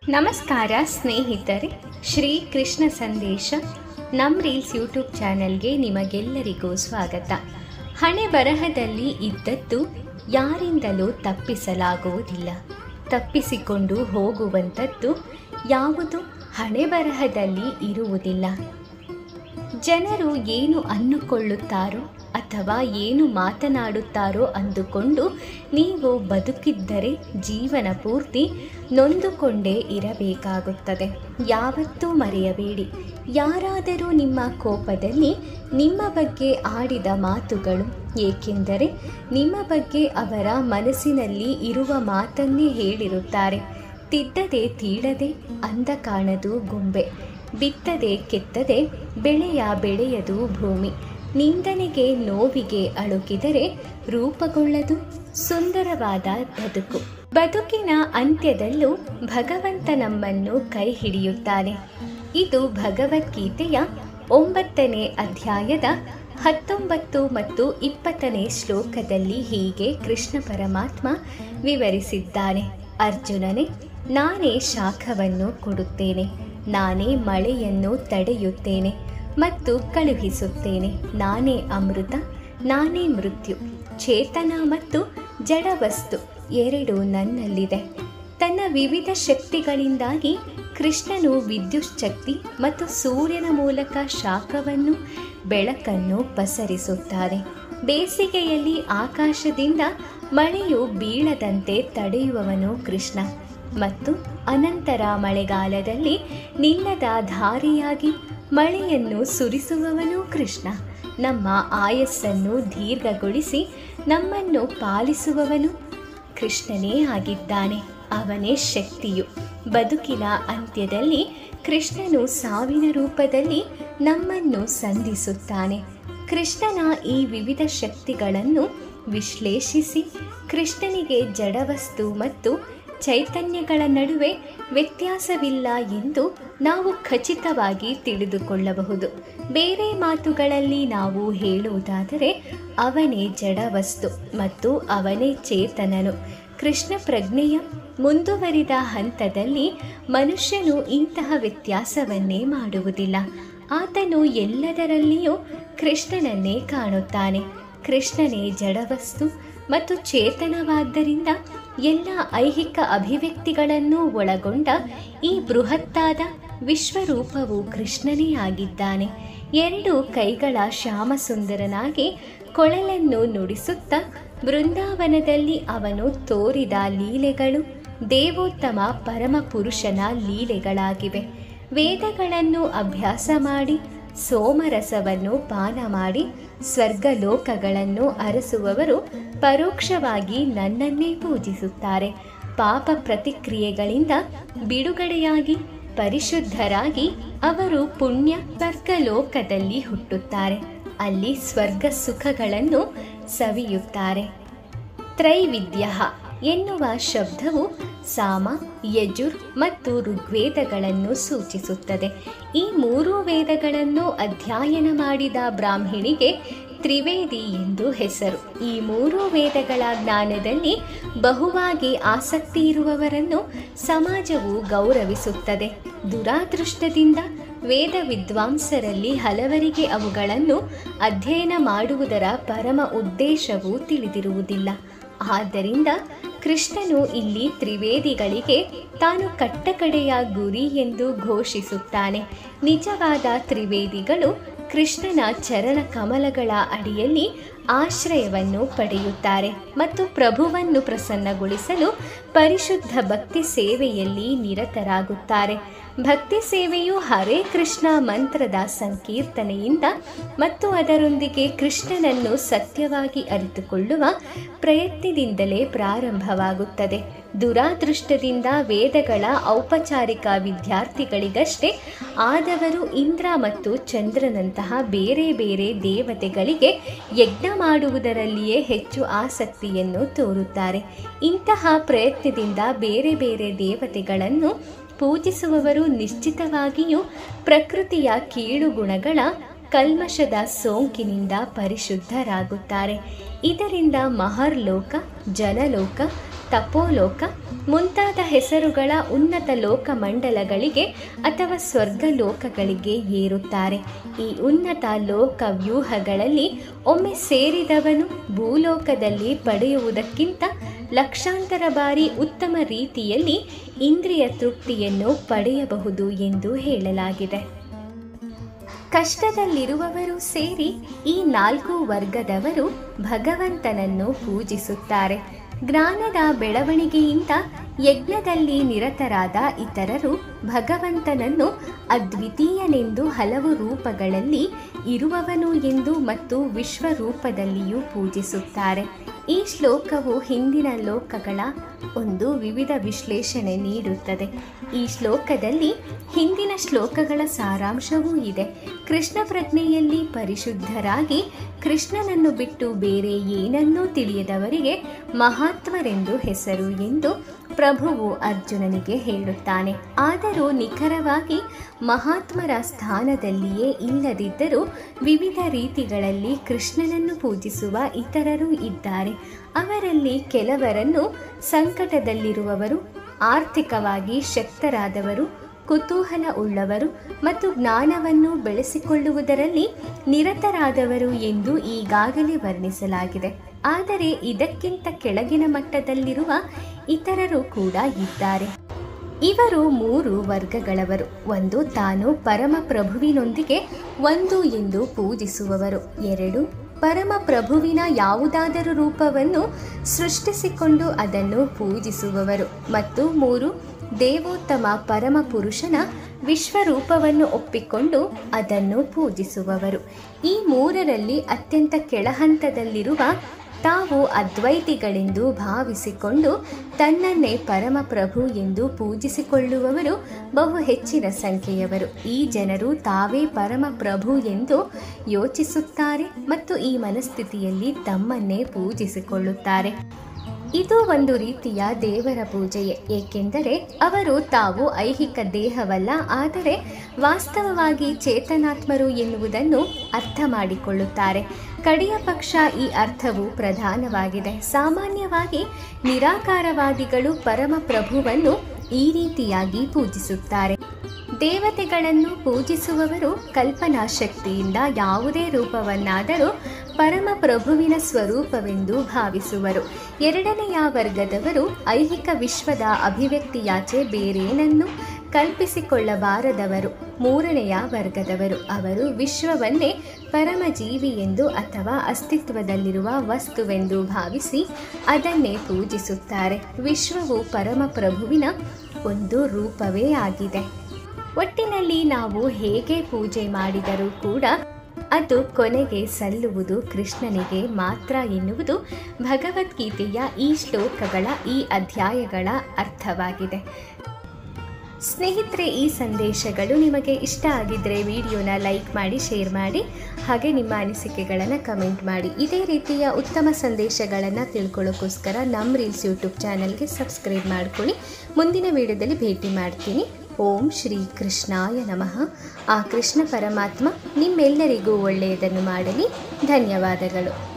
ನಮಸ್ಕಾರ ಸ್ನೇಹಿತರೆ ಶ್ರೀ ಕೃಷ್ಣ ಸಂದೇಶ ನಮ್ ರೀಲ್ಸ್ ಯೂಟ್ಯೂಬ್ ಚಾನೆಲ್ಗೆ ನಿಮಗೆಲ್ಲರಿಗೂ ಸ್ವಾಗತ ಹಣೆ ಬರಹದಲ್ಲಿ ಇದ್ದದ್ದು ಯಾರಿಂದಲೂ ತಪ್ಪಿಸಲಾಗುವುದಿಲ್ಲ ತಪ್ಪಿಸಿಕೊಂಡು ಹೋಗುವಂಥದ್ದು ಯಾವುದು ಹಣೆ ಬರಹದಲ್ಲಿ ಇರುವುದಿಲ್ಲ ಜನರು ಏನು ಅನ್ನುಕೊಳ್ಳುತ್ತಾರೋ ಅಥವಾ ಏನು ಮಾತನಾಡುತ್ತಾರೋ ಅಂದುಕೊಂಡು ನೀವು ಬದುಕಿದ್ದರೆ ಜೀವನ ಪೂರ್ತಿ ನೊಂದುಕೊಂಡೇ ಇರಬೇಕಾಗುತ್ತದೆ ಯಾವತ್ತೂ ಮರೆಯಬೇಡಿ ಯಾರಾದರೂ ನಿಮ್ಮ ಕೋಪದಲ್ಲಿ ನಿಮ್ಮ ಬಗ್ಗೆ ಆಡಿದ ಮಾತುಗಳು ಏಕೆಂದರೆ ನಿಮ್ಮ ಬಗ್ಗೆ ಅವರ ಮನಸ್ಸಿನಲ್ಲಿ ಇರುವ ಮಾತನ್ನೇ ಹೇಳಿರುತ್ತಾರೆ ತಿದ್ದದೆ ತೀಡದೆ ಅಂದ ಕಾಣದು ಗೊಂಬೆ ಬಿತ್ತದೆ ಕೆತ್ತದೆ ಬೆಳೆಯ ಬೆಳೆಯದು ಭೂಮಿ ನಿಂದನೆಗೆ ನೋವಿಗೆ ಅಳುಕಿದರೆ ರೂಪುಗೊಳ್ಳದು ಸುಂದರವಾದ ಬದುಕು ಬದುಕಿನ ಅಂತ್ಯದಲ್ಲೂ ಭಗವಂತ ನಮ್ಮನ್ನು ಕೈ ಹಿಡಿಯುತ್ತಾನೆ ಇದು ಭಗವದ್ಗೀತೆಯ ಒಂಬತ್ತನೇ ಅಧ್ಯಾಯದ ಹತ್ತೊಂಬತ್ತು ಮತ್ತು ಇಪ್ಪತ್ತನೇ ಶ್ಲೋಕದಲ್ಲಿ ಹೀಗೆ ಕೃಷ್ಣ ಪರಮಾತ್ಮ ವಿವರಿಸಿದ್ದಾನೆ ಅರ್ಜುನನೇ ನಾನೇ ಶಾಖವನ್ನು ಕೊಡುತ್ತೇನೆ ನಾನೇ ಮಳೆಯನ್ನು ತಡೆಯುತ್ತೇನೆ ಮತ್ತು ಕಳುಹಿಸುತ್ತೇನೆ ನಾನೇ ಅಮೃತ ನಾನೇ ಮೃತ್ಯು ಚೇತನ ಮತ್ತು ಜಡವಸ್ತು ಎರಡು ನನ್ನಲ್ಲಿದೆ ತನ್ನ ವಿವಿಧ ಶಕ್ತಿಗಳಿಂದಾಗಿ ಕೃಷ್ಣನು ವಿದ್ಯುತ್ ಶಕ್ತಿ ಮತ್ತು ಸೂರ್ಯನ ಮೂಲಕ ಶಾಖವನ್ನು ಬೆಳಕನ್ನು ಪಸರಿಸುತ್ತಾರೆ ಬೇಸಿಗೆಯಲ್ಲಿ ಆಕಾಶದಿಂದ ಮಳೆಯು ಬೀಳದಂತೆ ತಡೆಯುವವನು ಕೃಷ್ಣ ಮತ್ತು ಅನಂತರ ಮಳೆಗಾಲದಲ್ಲಿ ನಿಲ್ಲದ ಧಾರಿಯಾಗಿ ಮಳೆಯನ್ನು ಸುರಿಸುವವನು ಕೃಷ್ಣ ನಮ್ಮ ಆಯಸ್ಸನ್ನು ದೀರ್ಘಗೊಳಿಸಿ ನಮ್ಮನ್ನು ಪಾಲಿಸುವವನು ಕೃಷ್ಣನೇ ಆಗಿದ್ದಾನೆ ಅವನೇ ಶಕ್ತಿಯು ಬದುಕಿನ ಅಂತ್ಯದಲ್ಲಿ ಕೃಷ್ಣನು ಸಾವಿನ ರೂಪದಲ್ಲಿ ನಮ್ಮನ್ನು ಸಂಧಿಸುತ್ತಾನೆ ಕೃಷ್ಣನ ಈ ವಿವಿಧ ಶಕ್ತಿಗಳನ್ನು ವಿಶ್ಲೇಷಿಸಿ ಕೃಷ್ಣನಿಗೆ ಜಡವಸ್ತು ಮತ್ತು ಚೈತನ್ಯಗಳ ನಡುವೆ ವ್ಯತ್ಯಾಸವಿಲ್ಲ ಎಂದು ನಾವು ಖಚಿತವಾಗಿ ತಿಳಿದುಕೊಳ್ಳಬಹುದು ಬೇರೆ ಮಾತುಗಳಲ್ಲಿ ನಾವು ಹೇಳುವುದಾದರೆ ಅವನೇ ಜಡವಸ್ತು ಮತ್ತು ಅವನೇ ಚೇತನನು ಕೃಷ್ಣ ಪ್ರಜ್ಞೆಯ ಮುಂದುವರಿದ ಹಂತದಲ್ಲಿ ಮನುಷ್ಯನು ಇಂತಹ ವ್ಯತ್ಯಾಸವನ್ನೇ ಮಾಡುವುದಿಲ್ಲ ಆತನು ಎಲ್ಲದರಲ್ಲಿಯೂ ಕೃಷ್ಣನನ್ನೇ ಕಾಣುತ್ತಾನೆ ಕೃಷ್ಣನೇ ಜಡವಸ್ತು ಮತ್ತು ಚೇತನವಾದ್ದರಿಂದ ಎಲ್ಲ ಐಹಿಕ ಅಭಿವ್ಯಕ್ತಿಗಳನ್ನು ಒಳಗೊಂಡ ಈ ಬೃಹತ್ತಾದ ವಿಶ್ವರೂಪವು ಕೃಷ್ಣನೇ ಆಗಿದ್ದಾನೆ ಎರಡು ಕೈಗಳ ಶ್ಯಾಮಸುಂದರನಾಗಿ ಕೊಳಲನ್ನು ನುಡಿಸುತ್ತಾ ಬೃಂದಾವನದಲ್ಲಿ ಅವನು ತೋರಿದ ಲೀಲೆಗಳು ದೇವೋತ್ತಮ ಪರಮಪುರುಷನ ಲೀಲೆಗಳಾಗಿವೆ ವೇದಗಳನ್ನು ಅಭ್ಯಾಸ ಮಾಡಿ ಸೋಮರಸವನ್ನು ಪಾನ ಮಾಡಿ ಸ್ವರ್ಗಲೋಕಗಳನ್ನು ಅರಸುವವರು ಪರೋಕ್ಷವಾಗಿ ನನ್ನನ್ನೇ ಪೂಜಿಸುತ್ತಾರೆ ಪಾಪ ಪ್ರತಿಕ್ರಿಯೆಗಳಿಂದ ಬಿಡುಗಡೆಯಾಗಿ ಪರಿಶುದ್ಧರಾಗಿ ಅವರು ಪುಣ್ಯ ಸ್ವರ್ಗಲೋಕದಲ್ಲಿ ಹುಟ್ಟುತ್ತಾರೆ ಅಲ್ಲಿ ಸ್ವರ್ಗ ಸುಖಗಳನ್ನು ಸವಿಯುತ್ತಾರೆ ತ್ರೈವಿದ್ಯ ಎನ್ನುವ ಶಬ್ದವು ಸಾಮ ಯಜುರ್ ಮತ್ತು ಋಗ್ವೇದಗಳನ್ನು ಸೂಚಿಸುತ್ತದೆ ಈ ಮೂರು ವೇದಗಳನ್ನು ಅಧ್ಯಯನ ಮಾಡಿದ ಬ್ರಾಹ್ಮಣಿಗೆ ತ್ರಿವೇದಿ ಎಂದು ಹೆಸರು ಈ ಮೂರು ವೇದಗಳ ಜ್ಞಾನದಲ್ಲಿ ಬಹುವಾಗಿ ಆಸಕ್ತಿ ಇರುವವರನ್ನು ಸಮಾಜವು ಗೌರವಿಸುತ್ತದೆ ದುರಾದೃಷ್ಟದಿಂದ ವೇದ ವಿದ್ವಾಂಸರಲ್ಲಿ ಹಲವರಿಗೆ ಅವುಗಳನ್ನು ಅಧ್ಯಯನ ಮಾಡುವುದರ ಪರಮ ಉದ್ದೇಶವು ತಿಳಿದಿರುವುದಿಲ್ಲ ಆದ್ದರಿಂದ ಕೃಷ್ಣನು ಇಲ್ಲಿ ತ್ರಿವೇದಿಗಳಿಗೆ ತಾನು ಕಟ್ಟಕಡೆಯ ಗುರಿ ಎಂದು ಘೋಷಿಸುತ್ತಾನೆ ನಿಜವಾದ ತ್ರಿವೇದಿಗಳು ಕೃಷ್ಣನ ಚರಣ ಕಮಲಗಳ ಅಡಿಯಲ್ಲಿ ಆಶ್ರಯವನ್ನು ಪಡೆಯುತ್ತಾರೆ ಮತ್ತು ಪ್ರಭುವನ್ನು ಪ್ರಸನ್ನಗೊಳಿಸಲು ಪರಿಶುದ್ಧ ಭಕ್ತಿ ಸೇವೆಯಲ್ಲಿ ನಿರತರಾಗುತ್ತಾರೆ ಭಕ್ತಿ ಸೇವೆಯು ಹರೇ ಕೃಷ್ಣ ಮಂತ್ರದ ಸಂಕೀರ್ತನೆಯಿಂದ ಮತ್ತು ಅದರೊಂದಿಗೆ ಕೃಷ್ಣನನ್ನು ಸತ್ಯವಾಗಿ ಅರಿತುಕೊಳ್ಳುವ ಪ್ರಯತ್ನದಿಂದಲೇ ಪ್ರಾರಂಭವಾಗುತ್ತದೆ ದುರಾದೃಷ್ಟದಿಂದ ವೇದಗಳ ಔಪಚಾರಿಕ ವಿದ್ಯಾರ್ಥಿಗಳಿಗಷ್ಟೇ ಆದವರು ಇಂದ್ರ ಮತ್ತು ಚಂದ್ರನಂತಹ ಬೇರೆ ಬೇರೆ ದೇವತೆಗಳಿಗೆ ಯಜ್ಞ ಮಾಡುವುದರಲ್ಲಿಯೇ ಹೆಚ್ಚು ಆಸಕ್ತಿಯನ್ನು ತೋರುತ್ತಾರೆ ಇಂತಹ ಪ್ರಯತ್ನದಿಂದ ಬೇರೆ ಬೇರೆ ದೇವತೆಗಳನ್ನು ಪೂಜಿಸುವವರು ನಿಶ್ಚಿತವಾಗಿಯೂ ಪ್ರಕೃತಿಯ ಕೀಳು ಗುಣಗಳ ಕಲ್ಮಶದ ಸೋಂಕಿನಿಂದ ಪರಿಶುದ್ಧರಾಗುತ್ತಾರೆ ಇದರಿಂದ ಮಹರ್ಲೋಕ ಜನಲೋಕ ತಪೋಲೋಕ ಮುಂತಾದ ಹೆಸರುಗಳ ಉನ್ನತ ಲೋಕಮಂಡಲಗಳಿಗೆ ಅಥವಾ ಸ್ವರ್ಗಲೋಕಗಳಿಗೆ ಏರುತ್ತಾರೆ ಈ ಉನ್ನತ ಲೋಕ ವ್ಯೂಹಗಳಲ್ಲಿ ಒಮ್ಮೆ ಸೇರಿದವನು ಭೂಲೋಕದಲ್ಲಿ ಪಡೆಯುವುದಕ್ಕಿಂತ ಲಕ್ಷಾಂತರ ಬಾರಿ ಉತ್ತಮ ರೀತಿಯಲ್ಲಿ ಇಂದ್ರಿಯ ತೃಪ್ತಿಯನ್ನು ಪಡೆಯಬಹುದು ಎಂದು ಹೇಳಲಾಗಿದೆ ಕಷ್ಟದಲ್ಲಿರುವವರು ಸೇರಿ ಈ ನಾಲ್ಕು ವರ್ಗದವರು ಭಗವಂತನನ್ನು ಪೂಜಿಸುತ್ತಾರೆ ಜ್ಞಾನದ ಬೆಳವಣಿಗೆಯಿಂದ ಯಜ್ಞದಲ್ಲಿ ನಿರತರಾದ ಇತರರು ಭಗವಂತನನ್ನು ಅದ್ವಿತೀಯನೆಂದು ಹಲವು ರೂಪಗಳಲ್ಲಿ ಇರುವವನು ಎಂದು ಮತ್ತು ವಿಶ್ವರೂಪದಲ್ಲಿಯೂ ಪೂಜಿಸುತ್ತಾರೆ ಈ ಶ್ಲೋಕವು ಹಿಂದಿನ ಲೋಕಗಳ ಒಂದು ವಿವಿಧ ವಿಶ್ಲೇಷಣೆ ನೀಡುತ್ತದೆ ಈ ಶ್ಲೋಕದಲ್ಲಿ ಹಿಂದಿನ ಶ್ಲೋಕಗಳ ಸಾರಾಂಶವೂ ಇದೆ ಕೃಷ್ಣ ಪ್ರಜ್ಞೆಯಲ್ಲಿ ಪರಿಶುದ್ಧರಾಗಿ ಕೃಷ್ಣನನ್ನು ಬಿಟ್ಟು ಬೇರೆ ಏನನ್ನೂ ತಿಳಿಯದವರಿಗೆ ಮಹಾತ್ಮರೆಂದು ಹೆಸರು ಎಂದು ಪ್ರಭುವು ಅರ್ಜುನನಿಗೆ ಹೇಳುತ್ತಾನೆ ಆದರೂ ನಿಖರವಾಗಿ ಮಹಾತ್ಮರ ಸ್ಥಾನದಲ್ಲಿಯೇ ಇಲ್ಲದಿದ್ದರೂ ವಿವಿಧ ರೀತಿಗಳಲ್ಲಿ ಕೃಷ್ಣನನ್ನು ಪೂಜಿಸುವ ಇತರರು ಇದ್ದಾರೆ ಅವರಲ್ಲಿ ಕೆಲವರನ್ನು ಸಂಕಟದಲ್ಲಿರುವವರು ಆರ್ಥಿಕವಾಗಿ ಶಕ್ತರಾದವರು ಕುತೂಹಲ ಉಳ್ಳವರು ಮತ್ತು ಜ್ಞಾನವನ್ನು ಬೆಳೆಸಿಕೊಳ್ಳುವುದರಲ್ಲಿ ನಿರತರಾದವರು ಎಂದು ಈಗಾಗಲೇ ವರ್ಣಿಸಲಾಗಿದೆ ಆದರೆ ಇದಕ್ಕಿಂತ ಕೆಳಗಿನ ಮಟ್ಟದಲ್ಲಿರುವ ಇತರರು ಕೂಡ ಇದ್ದಾರೆ ಇವರು ಮೂರು ವರ್ಗಗಳವರು ಒಂದು ತಾನು ಪರಮಪ್ರಭುವಿನೊಂದಿಗೆ ಒಂದು ಎಂದು ಪೂಜಿಸುವವರು ಎರಡು ಪರಮಪ್ರಭುವಿನ ಯಾವುದಾದರೂ ರೂಪವನ್ನು ಸೃಷ್ಟಿಸಿಕೊಂಡು ಅದನ್ನು ಪೂಜಿಸುವವರು ಮತ್ತು ಮೂರು ದೇವೋತ್ತಮ ಪರಮಪುರುಷನ ವಿಶ್ವರೂಪವನ್ನು ಒಪ್ಪಿಕೊಂಡು ಅದನ್ನು ಪೂಜಿಸುವವರು ಈ ಮೂರರಲ್ಲಿ ಅತ್ಯಂತ ಕೆಳಹಂತದಲ್ಲಿರುವ ತಾವು ಅದ್ವೈತಿಗಳೆಂದು ಭಾವಿಸಿಕೊಂಡು ತನ್ನನ್ನೇ ಪರಮಪ್ರಭು ಎಂದು ಪೂಜಿಸಿಕೊಳ್ಳುವವರು ಬಹು ಹೆಚ್ಚಿನ ಸಂಖ್ಯೆಯವರು ಈ ಜನರು ತಾವೇ ಪರಮಪ್ರಭು ಎಂದು ಯೋಚಿಸುತ್ತಾರೆ ಮತ್ತು ಈ ಮನಸ್ಥಿತಿಯಲ್ಲಿ ತಮ್ಮನ್ನೇ ಪೂಜಿಸಿಕೊಳ್ಳುತ್ತಾರೆ ಇದು ಒಂದು ರೀತಿಯ ದೇವರ ಪೂಜೆಯೇ ಏಕೆಂದರೆ ಅವರು ತಾವು ಐಹಿಕ ದೇಹವಲ್ಲ ಆದರೆ ವಾಸ್ತವವಾಗಿ ಚೇತನಾತ್ಮರು ಎನ್ನುವುದನ್ನು ಅರ್ಥ ಮಾಡಿಕೊಳ್ಳುತ್ತಾರೆ ಕಡೆಯ ಪಕ್ಷ ಈ ಅರ್ಥವು ಪ್ರಧಾನವಾಗಿದೆ ಸಾಮಾನ್ಯವಾಗಿ ನಿರಾಕಾರವಾದಿಗಳು ಪರಮಪ್ರಭುವನ್ನು ಈ ರೀತಿಯಾಗಿ ಪೂಜಿಸುತ್ತಾರೆ ದೇವತೆಗಳನ್ನು ಪೂಜಿಸುವವರು ಕಲ್ಪನಾ ಶಕ್ತಿಯಿಂದ ಯಾವುದೇ ರೂಪವನ್ನಾದರೂ ಪರಮಪ್ರಭುವಿನ ಸ್ವರೂಪವೆಂದು ಭಾವಿಸುವರು ಎರಡನೆಯ ವರ್ಗದವರು ಐಹಿಕ ವಿಶ್ವದ ಅಭಿವ್ಯಕ್ತಿಯಾಚೆ ಬೇರೇನನ್ನು ಕಲ್ಪಿಸಿಕೊಳ್ಳಬಾರದವರು ಮೂರನೆಯ ವರ್ಗದವರು ಅವರು ವಿಶ್ವವನ್ನೇ ಪರಮಜೀವಿ ಎಂದು ಅಥವಾ ಅಸ್ತಿತ್ವದಲ್ಲಿರುವ ವಸ್ತುವೆಂದು ಭಾವಿಸಿ ಅದನ್ನೇ ಪೂಜಿಸುತ್ತಾರೆ ವಿಶ್ವವು ಪರಮಪ್ರಭುವಿನ ಒಂದು ರೂಪವೇ ಆಗಿದೆ ಒಟ್ಟಿನಲ್ಲಿ ನಾವು ಹೇಗೆ ಪೂಜೆ ಮಾಡಿದರೂ ಕೂಡ ಅದು ಕೊನೆಗೆ ಸಲ್ಲುವುದು ಕೃಷ್ಣನಿಗೆ ಮಾತ್ರ ಎನ್ನುವುದು ಭಗವದ್ಗೀತೆಯ ಈ ಶ್ಲೋಕಗಳ ಈ ಅಧ್ಯಾಯಗಳ ಅರ್ಥವಾಗಿದೆ ಸ್ನೇಹಿತರೆ ಈ ಸಂದೇಶಗಳು ನಿಮಗೆ ಇಷ್ಟ ಆಗಿದ್ದರೆ ವಿಡಿಯೋನ ಲೈಕ್ ಮಾಡಿ ಶೇರ್ ಮಾಡಿ ಹಾಗೆ ನಿಮ್ಮ ಅನಿಸಿಕೆಗಳನ್ನು ಕಮೆಂಟ್ ಮಾಡಿ ಇದೇ ರೀತಿಯ ಉತ್ತಮ ಸಂದೇಶಗಳನ್ನು ತಿಳ್ಕೊಳ್ಳೋಕ್ಕೋಸ್ಕರ ನಮ್ಮ ರೀಲ್ಸ್ ಯೂಟ್ಯೂಬ್ ಚಾನಲ್ಗೆ ಸಬ್ಸ್ಕ್ರೈಬ್ ಮಾಡ್ಕೊಳ್ಳಿ ಮುಂದಿನ ವಿಡಿಯೋದಲ್ಲಿ ಭೇಟಿ ಮಾಡ್ತೀನಿ ಓಂ ಶ್ರೀ ಕೃಷ್ಣಾಯ ನಮಃ ಆ ಕೃಷ್ಣ ಪರಮಾತ್ಮ ನಿಮ್ಮೆಲ್ಲರಿಗೂ ಒಳ್ಳೆಯದನ್ನು ಮಾಡಲಿ ಧನ್ಯವಾದಗಳು